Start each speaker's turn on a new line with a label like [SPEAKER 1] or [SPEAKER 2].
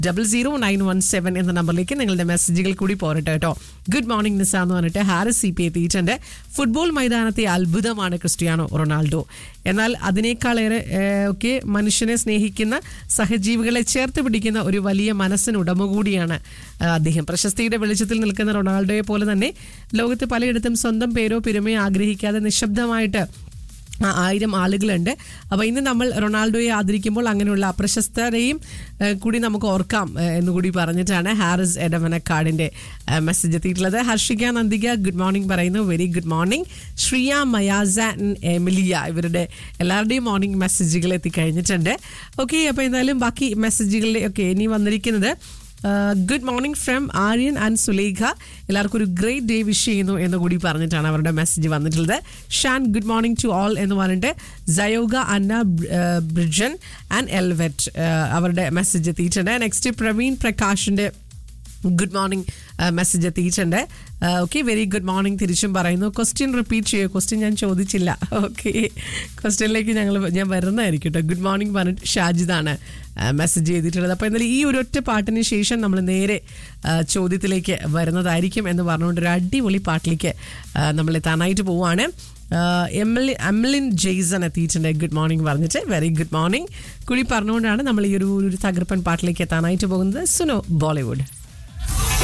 [SPEAKER 1] double zero nine one seven എന്ന നമ്പറിലേക്ക് നിങ്ങളുടെ മെസ്സേജുകൾ കൂടി പോരട്ടെ കേട്ടോ ഗുഡ് മോർണിംഗ് നിസ എന്ന് പറഞ്ഞിട്ട് ഹാരിസ് സി പി എത്തിയിട്ടുണ്ട് ഫുട്ബോൾ മൈതാനത്തെ അത്ഭുതമാണ് ക്രിസ്ത്യാനോ റൊണാൾഡോ എന്നാൽ അതിനേക്കാളേറെ ഒക്കെ മനുഷ്യനെ സ്നേഹിക്കുന്ന സഹജീവികളെ ചേർത്ത് പിടിക്കുന്ന ഒരു വലിയ മനസ്സിനുടമ കൂടിയാണ് ആ, അദ്ദേഹം പ്രശസ്തിയുടെ വെളിച്ചത്തിൽ നിൽക്കുന്ന റൊണാൾഡോയെ പോലെ തന്നെ ലോകത്ത് പലയിടത്തും സ്വന്തം പേരോ പെരുമയോ ആഗ്രഹിക്കാതെ നിശബ്ദമായിട്ട് ആ, ആയിരം ആളുകളുണ്ട് അപ്പോൾ ഇന്ന് നമ്മൾ റൊണാൾഡോയെ ആദരിക്കുമ്പോൾ അങ്ങനെയുള്ള അപ്രശസ്തരെയും ഏഹ്, കൂടി നമുക്ക് ഓർക്കാം ഏഹ്, എന്നുകൂടി പറഞ്ഞിട്ടാണ് ഹാരിസ് എഡവനക്കാടിൻ്റെ ഏഹ്, മെസ്സേജ് എത്തിയിട്ടുള്ളത് ഹർഷിക നന്ദിക ഗുഡ് മോർണിംഗ് പറയുന്നു വെരി ഗുഡ് മോർണിംഗ് ശ്രിയ മയാസ and എമിലിയ ഇവരുടെ എല്ലാവരുടെയും മോർണിംഗ് മെസ്സേജുകൾ എത്തിക്കഴിഞ്ഞിട്ടുണ്ട് ഓക്കെ അപ്പോൾ എന്തായാലും ബാക്കി മെസ്സേജുകളിൽ ഒക്കെ ഇനി വന്നിരിക്കുന്നത് good morning from Aryan and Sulekha എല്ലാവർക്കും ഒരു ഗ്രേറ്റ് ഡേ വിഷ് ചെയ്യുന്നു എന്ന് കൂടി പറഞ്ഞിട്ടാണ് അവരുടെ മെസ്സേജ് വന്നിട്ടുള്ളത് Shan good morning to all എന്ന് പറഞ്ഞിട്ട് ജയോഗ അന്ന ബ്രിഡ്ജൻ ആൻഡ് എൽവെറ്റ് അവരുടെ മെസ്സേജ് എത്തിയിട്ടുണ്ട് നെക്സ്റ്റ് പ്രവീൺ പ്രകാശിൻ്റെ ഗുഡ് മോർണിംഗ് മെസ്സേജ് എത്തിയിട്ടുണ്ട് ഓക്കെ വെരി ഗുഡ് മോർണിംഗ് തിരിച്ചും പറയുന്നു ക്വസ്റ്റ്യൻ റിപ്പീറ്റ് ചെയ്യുക ക്വസ്റ്റ്യൻ ഞാൻ ചോദിച്ചില്ല ഓക്കെ ക്വസ്റ്റ്യനിലേക്ക് ഞങ്ങൾ ഞാൻ വരുന്നതായിരിക്കും കേട്ടോ ഗുഡ് മോർണിംഗ് പറഞ്ഞിട്ട് ഷാജിദാണ് മെസ്സേജ് ചെയ്തിട്ടുള്ളത് അപ്പോൾ എന്നാലും ഈ ഒരൊറ്റ പാട്ടിന് ശേഷം നമ്മൾ നേരെ ആ, ചോദ്യത്തിലേക്ക് വരുന്നതായിരിക്കും എന്ന് പറഞ്ഞുകൊണ്ട് ഒരു അടിപൊളി പാട്ടിലേക്ക് ആ, നമ്മൾ എത്താനായിട്ട് പോവുകയാണ് എംലി എംലിൻ ജെയ്സൺ എത്തിയിട്ടുണ്ട് ഗുഡ് മോർണിംഗ് പറഞ്ഞിട്ട് വെരി ഗുഡ് മോർണിംഗ് കൂടി പറഞ്ഞുകൊണ്ടാണ് നമ്മൾ ഈ ഒരു ഒരു തകർപ്പൻ പാട്ടിലേക്ക് എത്താനായിട്ട് പോകുന്നത് സുനോ ബോളിവുഡ്